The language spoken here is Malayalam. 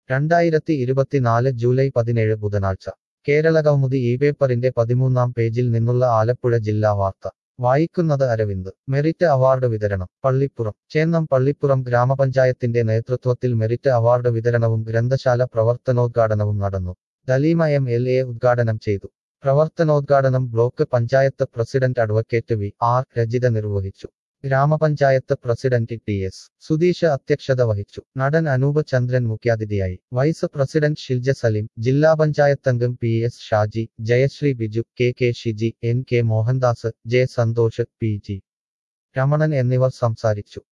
രണ്ടായിരത്തി ഇരുപത്തിനാല് ജൂലൈ പതിനേഴ് ബുധനാഴ്ച കേരളകൗമുദി ഈ പേപ്പറിന്റെ പതിമൂന്നാം പേജിൽ നിന്നുള്ള ആലപ്പുഴ ജില്ലാ വാർത്ത വായിക്കുന്നത് അരവിന്ദ് മെറിറ്റ് അവാർഡ് വിതരണം പള്ളിപ്പുറം ചേന്നം പള്ളിപ്പുറം ഗ്രാമപഞ്ചായത്തിന്റെ നേതൃത്വത്തിൽ മെറിറ്റ് അവാർഡ് വിതരണവും ഗ്രന്ഥശാല പ്രവർത്തനോദ്ഘാടനവും നടന്നു ദലീമ എം എൽ എ ഉദ്ഘാടനം ചെയ്തു പ്രവർത്തനോദ്ഘാടനം block panchayat president advocate V R Rajitha നിർവഹിച്ചു ഗ്രാമപഞ്ചായത്ത് പ്രസിഡന്റ് ടി എസ് സുധീഷ് അധ്യക്ഷത വഹിച്ചു നടൻ അനൂപ് ചന്ദ്രൻ മുഖ്യാതിഥിയായി വൈസ് പ്രസിഡന്റ് ഷിൽജ സലീം ജില്ലാ പഞ്ചായത്ത് അംഗം P S Shaji Jayashree Biju K K Shiji N K Mohandas J Santhosh P G Ramanan എന്നിവർ സംസാരിച്ചു